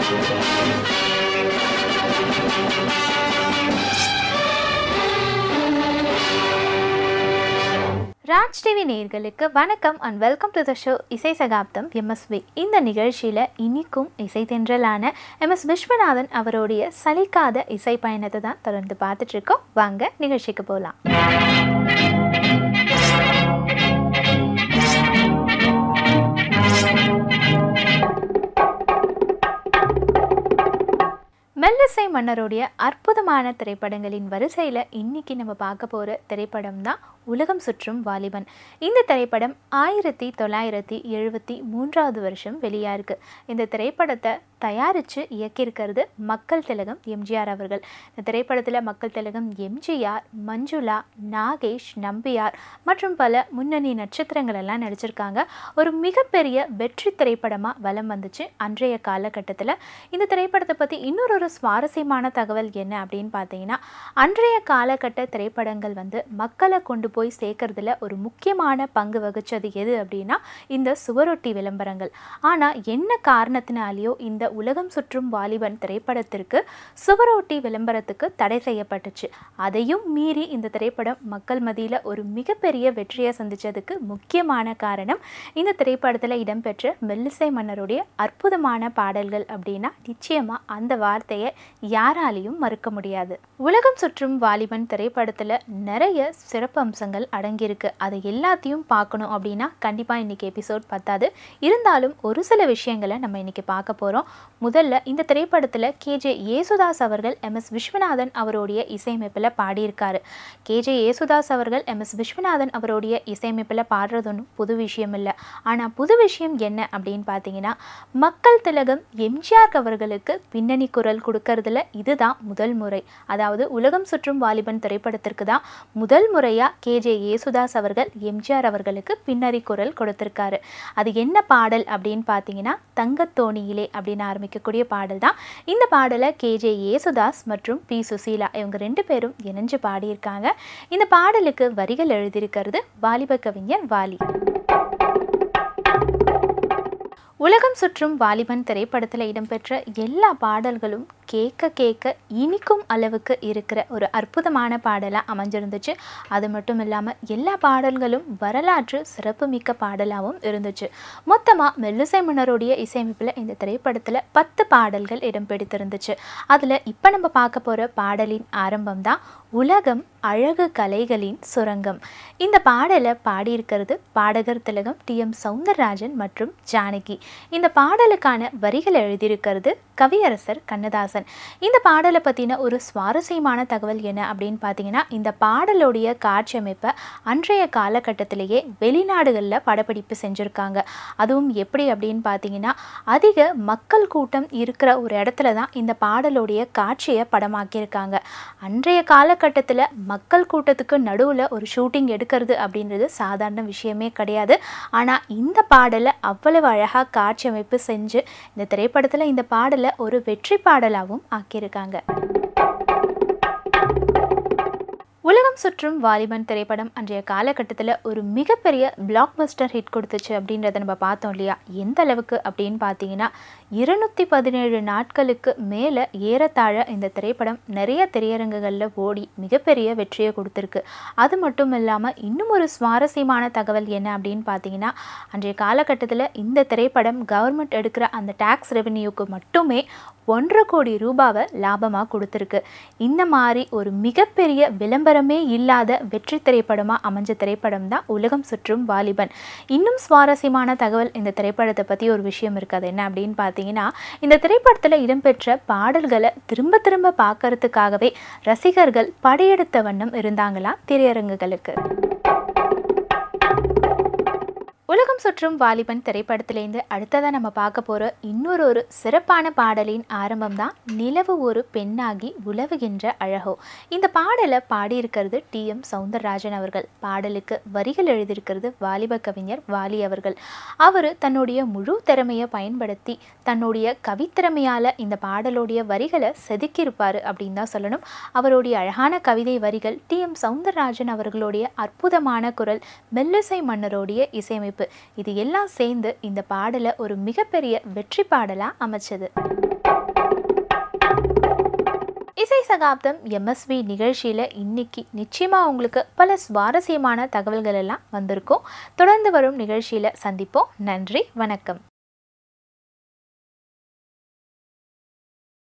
Raj TV நேயர்களுக்கு வணக்கம் and welcome to the show இசை சகாப்தம் எம்எஸ்வி இந்த நிகழ்ச்சியில் இனிக்கும் இசை தென்றலான எம்எஸ் விஸ்வநாதன் அவருடைய சலிக்காத இசை பயணத்தை தான் தொடர்ந்து பார்த்துட்டு இருக்கோம் வாங்க நிகழ்ச்சிக்கு போகலாம் மெல்லிசை மன்னருடைய அற்புதமான திரைப்படங்களின் வரிசையில் இன்னைக்கு நம்ம பார்க்க போகிற திரைப்படம் தான் உலகம் சுற்றும் வாலிபன் இந்த திரைப்படம் ஆயிரத்தி தொள்ளாயிரத்தி எழுபத்தி மூன்றாவது வருஷம் வெளியாயிருக்கு இந்த திரைப்படத்தை தயாரித்து இயக்கியிருக்கிறது மக்கள் திலகம் எம்ஜிஆர் அவர்கள் இந்த திரைப்படத்தில் மக்கள் திலகம் எம்ஜிஆர் மஞ்சுளா நாகேஷ் நம்பியார் மற்றும் பல முன்னணி நட்சத்திரங்கள் எல்லாம் நடிச்சிருக்காங்க ஒரு மிகப்பெரிய வெற்றி திரைப்படமாக வலம் வந்துச்சு அன்றைய காலகட்டத்தில் இந்த திரைப்படத்தை பற்றி இன்னொரு ஒரு சுவாரஸ்யமான தகவல் என்ன அப்படின்னு பார்த்தீங்கன்னா அன்றைய காலகட்ட திரைப்படங்கள் வந்து மக்களை கொண்டு போய் சேர்க்கறதுல ஒரு முக்கியமான பங்கு வகிச்சது எது அப்படின்னா இந்த சுவரொட்டி விளம்பரங்கள் ஆனால் என்ன காரணத்தினாலேயோ இந்த உலகம் சுற்றும் வாலிபன் திரைப்படத்திற்கு சுவரொட்டி விளம்பரத்துக்கு தடை செய்யப்பட்டுச்சு அதையும் மீறி இந்த திரைப்படம் மக்கள் மத்தியில் ஒரு மிகப்பெரிய வெற்றியை சந்திச்சதுக்கு முக்கியமான காரணம் இந்த திரைப்படத்தில் இடம்பெற்ற மெல்லிசை மன்னருடைய அற்புதமான பாடல்கள் அப்படின்னா நிச்சயமாக அந்த வார்த்தையை யாராலையும் மறுக்க முடியாது உலகம் சுற்றும் வாலிபன் திரைப்படத்தில் நிறைய சிறப்பு அம்சங்கள் அடங்கியிருக்கு அதை எல்லாத்தையும் பார்க்கணும் அப்படின்னா கண்டிப்பாக இன்றைக்கி எபிசோட் பத்தாது இருந்தாலும் ஒரு சில விஷயங்களை நம்ம இன்றைக்கி பார்க்க போகிறோம் முதல்ல இந்த திரைப்படத்தில் கேஜே ஏசுதாஸ் அவர்கள் எம் எஸ் விஸ்வநாதன் அவருடைய இசையமைப்பில் பாடியிருக்காரு கேஜே ஏசுதாஸ் அவர்கள் எம் எஸ் விஸ்வநாதன் அவருடைய இசையமைப்பில் பாடுறது ஒன்றும் புது விஷயம் இல்லை ஆனால் புது விஷயம் என்ன அப்படின்னு பார்த்தீங்கன்னா மக்கள் திலகம் எம்ஜிஆர் அவர்களுக்கு பின்னணி குரல் கொடுக்கறதுல இதுதான் முதல் முறை அதாவது உலகம் சுற்றும் வாலிபன் திரைப்படத்திற்கு தான் முதல் முறையாக கேஜே ஏசுதாஸ் அவர்கள் எம்ஜிஆர் அவர்களுக்கு பின்னணி குரல் கொடுத்திருக்காரு அது என்ன பாடல் அப்படின்னு பார்த்தீங்கன்னா தங்கத்தோணியிலே அப்படின்னு ஆரம்பிக்கக்கூடிய பாடல் தான் இந்த பாடலை கேஜே ஏசுதாஸ் மற்றும் பி சுசீலா இவங்க ரெண்டு பேரும் இணைஞ்சு பாடியிருக்காங்க இந்த பாடலுக்கு வரிகள் எழுதியிருக்கிறது வாலிப கவிஞர் வாலி உலகம் சுற்றும் வாலிபன் திரைப்படத்தில் இடம்பெற்ற எல்லா பாடல்களும் கேட்க கேட்க இனிக்கும் அளவுக்கு இருக்கிற ஒரு அற்புதமான பாடலாக அமைஞ்சிருந்துச்சு அது மட்டும் இல்லாமல் எல்லா பாடல்களும் வரலாற்று சிறப்புமிக்க பாடலாகவும் இருந்துச்சு மொத்தமாக மெல்லிசை மன்னருடைய இசையமைப்பில் இந்த திரைப்படத்தில் பத்து பாடல்கள் இடம்பிடித்திருந்துச்சு அதில் இப்போ நம்ம பார்க்க போகிற பாடலின் ஆரம்பம் தான் உலகம் அழகு கலைகளின் சுரங்கம் இந்த பாடலை பாடியிருக்கிறது பாடகர் திலகம் டி எம் சவுந்தரராஜன் மற்றும் ஜானகி இந்த பாடலுக்கான வரிகள் எழுதியிருக்கிறது கவியரசர் கண்ணதாசன் இந்த பாடலை பற்றின ஒரு சுவாரஸ்யமான தகவல் என்ன அப்படின்னு பார்த்தீங்கன்னா இந்த பாடலுடைய காட்சி அமைப்பை அன்றைய காலகட்டத்திலேயே வெளிநாடுகளில் படப்பிடிப்பு செஞ்சுருக்காங்க அதுவும் எப்படி அப்படின்னு பார்த்தீங்கன்னா அதிக மக்கள் கூட்டம் இருக்கிற ஒரு இடத்துல தான் இந்த பாடலுடைய காட்சியை படமாக்கியிருக்காங்க அன்றைய காலகட்டத்தில் மக்கள் கூட்டத்துக்கு நடுவில் ஒரு ஷூட்டிங் எடுக்கிறது அப்படின்றது சாதாரண விஷயமே கிடையாது ஆனால் இந்த பாடலை அவ்வளவு அழகாக காட்சி அமைப்பு செஞ்சு இந்த திரைப்படத்தில் இந்த பாடலை ஒரு வெற்றி பாடலாகவும் ஆக்கியிருக்காங்க உலகம் சுற்றும் வாலிபன் திரைப்படம் அன்றைய காலகட்டத்தில் ஒரு மிகப்பெரிய பிளாக் பஸ்டர் ஹிட் கொடுத்துச்சு அப்படின்றத நம்ம பார்த்தோம் இல்லையா எந்த அளவுக்கு அப்படின்னு பார்த்தீங்கன்னா இருநூற்றி பதினேழு நாட்களுக்கு மேலே ஏறத்தாழ இந்த திரைப்படம் நிறைய திரையரங்குகளில் ஓடி மிகப்பெரிய வெற்றியை கொடுத்துருக்கு அது மட்டும் இல்லாமல் இன்னும் ஒரு சுவாரஸ்யமான தகவல் என்ன அப்படின்னு பார்த்தீங்கன்னா அன்றைய காலகட்டத்தில் இந்த திரைப்படம் கவர்மெண்ட் எடுக்கிற அந்த டேக்ஸ் ரெவென்யூக்கு மட்டுமே ஒன்றரை கோடி ரூபாவை லாபமாக கொடுத்துருக்கு இந்த மாதிரி ஒரு மிகப்பெரிய விளம்பரமே இல்லாத வெற்றி திரைப்படமாக அமைஞ்ச திரைப்படம் தான் உலகம் சுற்றும் வாலிபன் இன்னும் சுவாரஸ்யமான தகவல் இந்த திரைப்படத்தை பற்றி ஒரு விஷயம் இருக்குது அது என்ன அப்படின்னு பார்த்தீங்கன்னா இந்த திரைப்படத்தில் இடம்பெற்ற பாடல்களை திரும்ப திரும்ப பார்க்கறதுக்காகவே ரசிகர்கள் படையெடுத்த வண்ணம் இருந்தாங்களாம் திரையரங்குகளுக்கு உலகம் சுற்றும் வாலிபன் திரைப்படத்திலேருந்து அடுத்ததாக நம்ம பார்க்க போகிற இன்னொரு ஒரு சிறப்பான பாடலின் ஆரம்பம் தான் நிலவு ஒரு பெண்ணாகி உலவுகின்ற அழகோ இந்த பாடலை பாடியிருக்கிறது டி எம் சவுந்தரராஜன் அவர்கள் பாடலுக்கு வரிகள் எழுதியிருக்கிறது வாலிப கவிஞர் வாலி அவர்கள் அவர் தன்னுடைய முழு திறமையை பயன்படுத்தி தன்னுடைய கவித்திறமையால் இந்த பாடலுடைய வரிகளை செதுக்கியிருப்பார் அப்படின்னு தான் சொல்லணும் அவருடைய அழகான கவிதை வரிகள் டி எம் சவுந்தரராஜன் அவர்களுடைய அற்புதமான குரல் மெல்லிசை மன்னருடைய இசையமைப்பு இது எல்லாம் சேர்ந்து இந்த பாடலை ஒரு மிகப்பெரிய வெற்றி பாடலாக அமைச்சது இசை சகாப்தம் எம்எஸ்வி நிகழ்ச்சியில் இன்னைக்கு நிச்சயமாக உங்களுக்கு பல சுவாரஸ்யமான தகவல்கள் எல்லாம் வந்திருக்கும் தொடர்ந்து வரும் நிகழ்ச்சியில் சந்திப்போம் நன்றி வணக்கம்